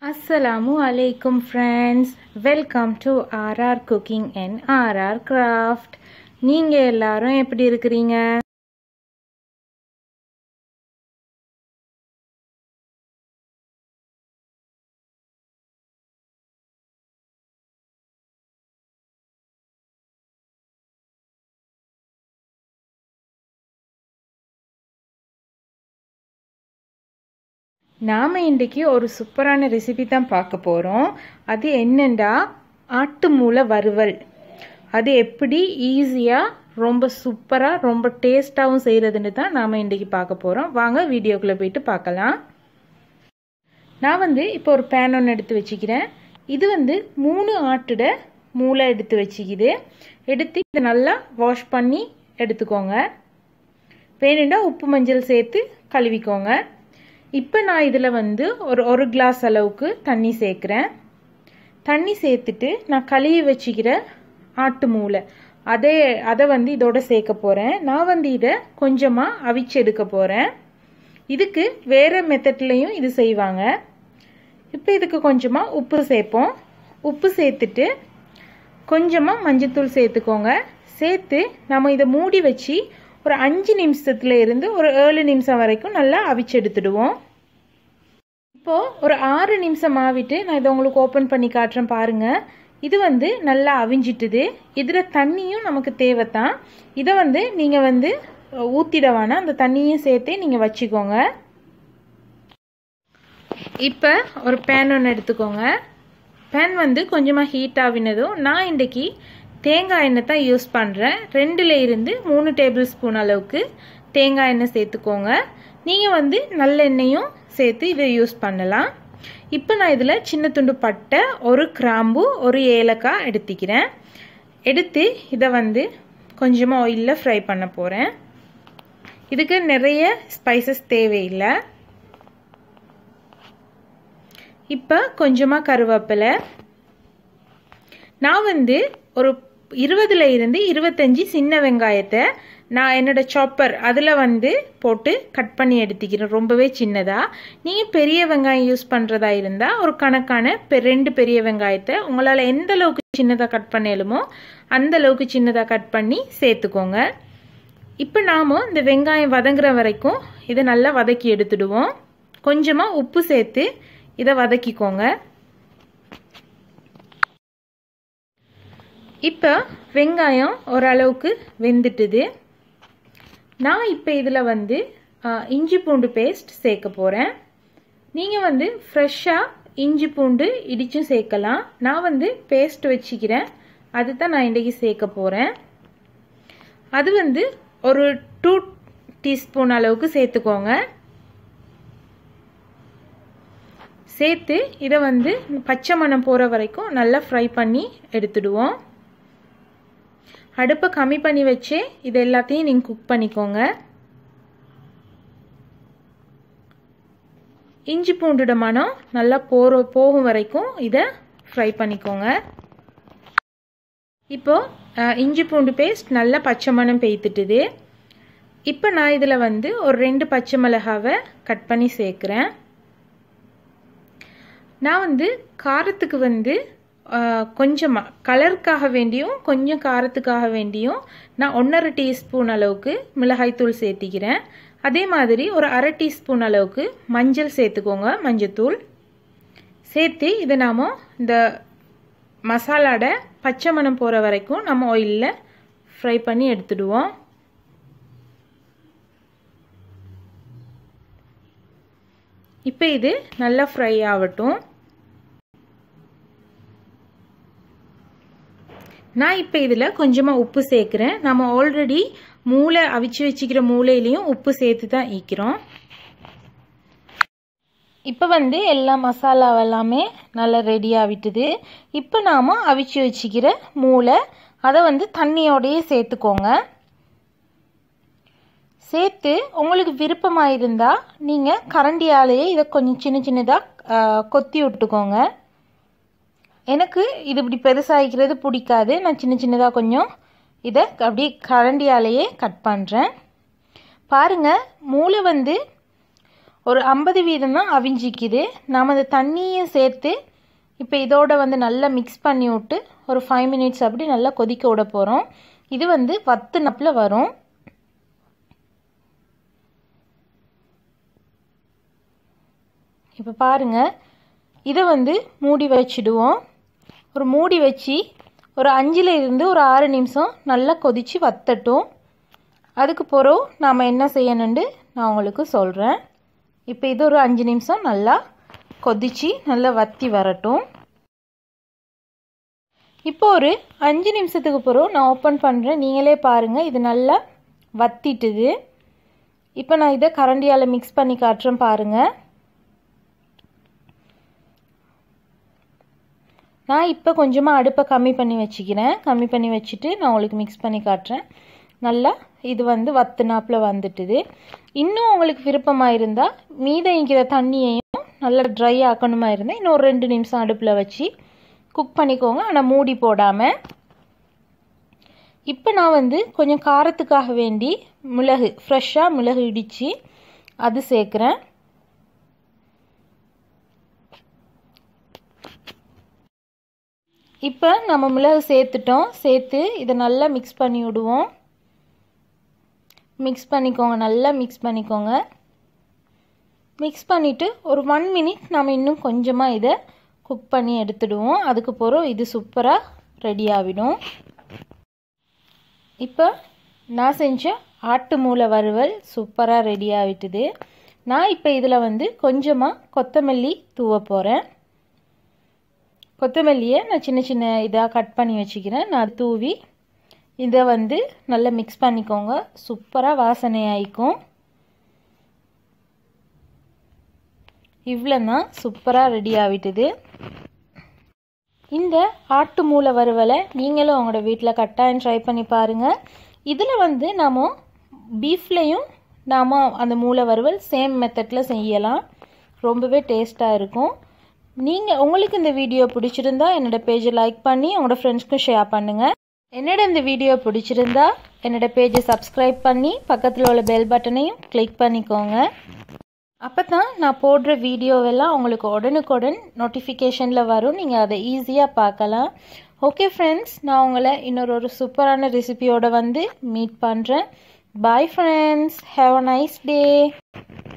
அஸ்ஸலாமு அலைக்கும் friends welcome to RR cooking and RR craft நீங்கள் எல்லாரும் எப்படி இருக்கிறீங்க நாம் இன்றைக்கி ஒரு சூப்பரான ரெசிபி தான் பார்க்க போகிறோம் அது என்னென்னா ஆட்டு மூளை வறுவல் அது எப்படி ஈஸியாக ரொம்ப சூப்பராக ரொம்ப டேஸ்ட்டாகவும் செய்கிறதுன்னு தான் நாம் இன்றைக்கி பார்க்க போகிறோம் வாங்க வீடியோக்குள்ளே போயிட்டு பார்க்கலாம் நான் வந்து இப்போ ஒரு பேன் ஒன்று எடுத்து வச்சுக்கிறேன் இது வந்து மூணு ஆட்டுட மூளை எடுத்து வச்சுக்கிது எடுத்து இதை நல்லா வாஷ் பண்ணி எடுத்துக்கோங்க வேணுண்டா உப்பு மஞ்சள் சேர்த்து கழுவிக்கோங்க இப்போ நான் இதில் வந்து ஒரு ஒரு கிளாஸ் அளவுக்கு தண்ணி சேர்க்குறேன் தண்ணி சேர்த்துட்டு நான் கழுவி வச்சுக்கிற ஆட்டு மூளை அதே அதை வந்து இதோட சேர்க்க போகிறேன் நான் வந்து இதை கொஞ்சமாக அவிச்சு எடுக்க போகிறேன் இதுக்கு வேறு மெத்தட்லேயும் இது செய்வாங்க இப்போ இதுக்கு கொஞ்சமாக உப்பு சேர்ப்போம் உப்பு சேர்த்துட்டு கொஞ்சமாக மஞ்சத்தூள் சேர்த்துக்கோங்க சேர்த்து நம்ம இதை மூடி வச்சு ஒரு அஞ்சு நிமிஷத்துல இருந்து ஒரு ஏழு நிமிஷம் வரைக்கும் நல்லா அவிச்சு எடுத்துடுவோம் இப்போது ஒரு ஆறு நிமிஷம் ஆவிட்டு நான் இதை உங்களுக்கு ஓப்பன் பண்ணி காட்டுறேன் பாருங்கள் இது வந்து நல்லா அவிஞ்சிட்டுது இதில் தண்ணியும் நமக்கு தேவை தான் இதை வந்து நீங்கள் வந்து ஊற்றிட வேணாம் அந்த தண்ணியும் சேர்த்தே நீங்கள் வச்சுக்கோங்க இப்போ ஒரு பேன் ஒன்று எடுத்துக்கோங்க பேன் வந்து கொஞ்சமாக ஹீட் ஆகினதும் நான் இன்றைக்கி தேங்காய் எண்ணெய் தான் யூஸ் பண்ணுறேன் ரெண்டில் இருந்து மூணு டேபிள் ஸ்பூன் அளவுக்கு தேங்காய் எண்ணெய் சேர்த்துக்கோங்க நீங்கள் வந்து நல்லெண்ணெயும் சேர்த்து இதை யூஸ் பண்ணலாம் இப்போ நான் இதில் சின்ன துண்டு பட்டை ஒரு கிராம்பு ஒரு ஏலக்காய் எடுத்துக்கிறேன் எடுத்து இதை வந்து கொஞ்சமாக ஆயிலில் ஃப்ரை பண்ண போகிறேன் இதுக்கு நிறைய ஸ்பைசஸ் தேவையில்லை இப்போ கொஞ்சமாக கருவேப்பிலை நான் வந்து ஒரு இருபதுல இருந்து இருபத்தஞ்சி சின்ன வெங்காயத்தை நான் என்னோட சாப்பர் அதில் வந்து போட்டு கட் பண்ணி எடுத்துக்கிறேன் ரொம்பவே சின்னதாக நீங்கள் பெரிய வெங்காயம் யூஸ் பண்ணுறதா இருந்தால் ஒரு கணக்கான ரெண்டு பெரிய வெங்காயத்தை உங்களால் எந்த அளவுக்கு சின்னதாக கட் பண்ணலுமோ அந்த அளவுக்கு சின்னதாக கட் பண்ணி சேர்த்துக்கோங்க இப்போ நாம் இந்த வெங்காயம் வதங்குற வரைக்கும் இதை நல்லா வதக்கி எடுத்துடுவோம் கொஞ்சமாக உப்பு சேர்த்து இதை வதக்கிக்கோங்க இப்போ வெங்காயம் ஓரளவுக்கு வெந்துட்டுது நான் இப்போ இதில் வந்து இஞ்சி பூண்டு பேஸ்ட் சேர்க்க போகிறேன் நீங்கள் வந்து ஃப்ரெஷ்ஷாக இஞ்சி பூண்டு இடிச்சும் சேர்க்கலாம் நான் வந்து பேஸ்ட் வச்சுக்கிறேன் அது தான் நான் இன்றைக்கி சேர்க்க போகிறேன் அது வந்து ஒரு டூ டீஸ்பூன் அளவுக்கு சேர்த்துக்கோங்க சேர்த்து இதை வந்து பச்சை மணம் போகிற வரைக்கும் நல்லா ஃப்ரை பண்ணி எடுத்துடுவோம் அடுப்பை கம்மி பண்ணி வச்சு இது எல்லாத்தையும் நீங்கள் குக் பண்ணிக்கோங்க இஞ்சி பூண்டுட மனம் நல்லா போகிற போகும் வரைக்கும் இதை ஃப்ரை பண்ணிக்கோங்க இப்போது இஞ்சி பூண்டு பேஸ்ட் நல்லா பச்சை மணம் பெய்த்துட்டுது இப்போ நான் இதில் வந்து ஒரு ரெண்டு பச்சை மிளகாவை கட் பண்ணி சேர்க்குறேன் நான் வந்து காரத்துக்கு வந்து கொஞ்சமாக கலருக்காக வேண்டியும் கொஞ்சம் காரத்துக்காக வேண்டியும் நான் ஒன்றரை டீஸ்பூன் அளவுக்கு மிளகாய்த்தூள் சேர்த்திக்கிறேன் அதே மாதிரி ஒரு அரை டீஸ்பூன் அளவுக்கு மஞ்சள் சேர்த்துக்கோங்க மஞ்சத்தூள் சேர்த்து இதை நாம் இந்த மசாலாட பச்சை மணம் போகிற வரைக்கும் நம்ம ஆயிலில் ஃப்ரை பண்ணி எடுத்துடுவோம் இப்போ இது நல்லா ஃப்ரை ஆகட்டும் நான் இப்போ இதில் கொஞ்சமாக உப்பு சேர்க்குறேன் நம்ம ஆல்ரெடி மூளை அவிச்சு வச்சுக்கிற மூளையிலையும் உப்பு சேர்த்து தான் ஈக்கிறோம் இப்போ வந்து எல்லா மசாலா எல்லாமே நல்லா ரெடி ஆகிட்டுது இப்போ நாம் அவிச்சு வச்சுக்கிற மூளை அதை வந்து தண்ணியோடையே சேர்த்துக்கோங்க சேர்த்து உங்களுக்கு விருப்பமாக இருந்தால் நீங்கள் கரண்டியாலேயே இதை கொஞ்சம் சின்ன சின்னதாக கொத்தி விட்டுக்கோங்க எனக்கு இது இப்படி பெருசாகிக்கிறது பிடிக்காது நான் சின்ன சின்னதாக கொஞ்சம் இதை அப்படியே கரண்டியாலேயே கட் பண்ணுறேன் பாருங்கள் மூளை வந்து ஒரு ஐம்பது வீதம் தான் அவிஞ்சிக்குது நாம் அந்த தண்ணியும் சேர்த்து இப்போ இதோட வந்து நல்லா மிக்ஸ் பண்ணி விட்டு ஒரு ஃபைவ் மினிட்ஸ் அப்படி நல்லா கொதிக்க விட போகிறோம் இது வந்து வத்து நப்பில் வரும் இப்போ பாருங்கள் இதை வந்து மூடி வச்சிடுவோம் ஒரு மூடி வச்சு ஒரு அஞ்சில் இருந்து ஒரு ஆறு நிமிஷம் நல்லா கொதித்து வத்தட்டும் அதுக்கு பிறகு நாம் என்ன செய்யணுண்டு நான் உங்களுக்கு சொல்கிறேன் இப்போ இது ஒரு அஞ்சு நிமிஷம் நல்லா கொதித்து நல்லா வத்தி வரட்டும் இப்போ ஒரு அஞ்சு நிமிஷத்துக்கு பிறகு நான் ஓப்பன் பண்ணுறேன் நீங்களே பாருங்கள் இது நல்லா வத்திட்டுது இப்போ நான் இதை கரண்டியால் மிக்ஸ் பண்ணி காட்டுறேன் பாருங்கள் நான் இப்போ கொஞ்சமாக அடுப்பை கம்மி பண்ணி வச்சுக்கிறேன் கம்மி பண்ணி வச்சுட்டு நான் உங்களுக்கு மிக்ஸ் பண்ணி காட்டுறேன் நல்லா இது வந்து வத்து நாப்பில் வந்துட்டுது இன்னும் உங்களுக்கு விருப்பமாக இருந்தால் மீதம் இருக்கிற தண்ணியையும் நல்லா ட்ரை ஆக்கணுமா இருந்தால் இன்னும் ஒரு ரெண்டு நிமிஷம் அடுப்பில் வச்சு குக் பண்ணிக்கோங்க ஆனால் மூடி போடாமல் இப்போ நான் வந்து கொஞ்சம் காரத்துக்காக வேண்டி மிளகு ஃப்ரெஷ்ஷாக மிளகு இடித்து அது சேர்க்குறேன் இப்போ நம்ம மிளகு சேர்த்துட்டோம் சேர்த்து இதை நல்லா மிக்ஸ் பண்ணி விடுவோம் மிக்ஸ் பண்ணிக்கோங்க நல்லா மிக்ஸ் பண்ணிக்கோங்க மிக்ஸ் பண்ணிவிட்டு ஒரு ஒன் மினிட் நம்ம இன்னும் கொஞ்சமாக இதை குக் பண்ணி எடுத்துடுவோம் அதுக்கு பிறகு இது சூப்பராக ரெடி ஆகிடும் இப்போ நான் செஞ்ச ஆட்டு மூளை வறுவல் சூப்பராக ரெடி ஆகிட்டுது நான் இப்போ இதில் வந்து கொஞ்சமாக கொத்தமல்லி தூவ போகிறேன் கொத்தமல்லியை நான் சின்ன சின்ன இதாக கட் பண்ணி வச்சுக்கிறேன் நான் தூவி இதை வந்து நல்லா மிக்ஸ் பண்ணிக்கோங்க சூப்பராக வாசனை ஆயிக்கும் இவ்வளோதான் சூப்பராக ரெடி ஆகிட்டுது இந்த ஆட்டு மூளை வறுவலை நீங்களும் உங்களோட வீட்டில் கட்டாயம் ட்ரை பண்ணி பாருங்கள் இதில் வந்து நாம் பீஃப்லேயும் நாம் அந்த மூளை வறுவல் சேம் மெத்தடில் செய்யலாம் ரொம்பவே டேஸ்ட்டாக இருக்கும் நீங்கள் உங்களுக்கு இந்த வீடியோ பிடிச்சிருந்தா என்னோடய பேஜை லைக் பண்ணி உங்களோட ஃப்ரெண்ட்ஸ்க்கும் ஷேர் பண்ணுங்கள் என்னோட இந்த வீடியோ பிடிச்சிருந்தா என்னோடய பேஜை சப்ஸ்கிரைப் பண்ணி பக்கத்தில் உள்ள பெல் பட்டனையும் கிளிக் பண்ணிக்கோங்க அப்போ தான் நான் போடுற வீடியோவெல்லாம் உங்களுக்கு உடனுக்குடன் நோட்டிஃபிகேஷனில் வரும் நீங்கள் அதை ஈஸியாக பார்க்கலாம் ஓகே ஃப்ரெண்ட்ஸ் நான் உங்களை இன்னொரு ஒரு சூப்பரான ரெசிபியோடு வந்து மீட் பண்ணுறேன் bye friends have a nice day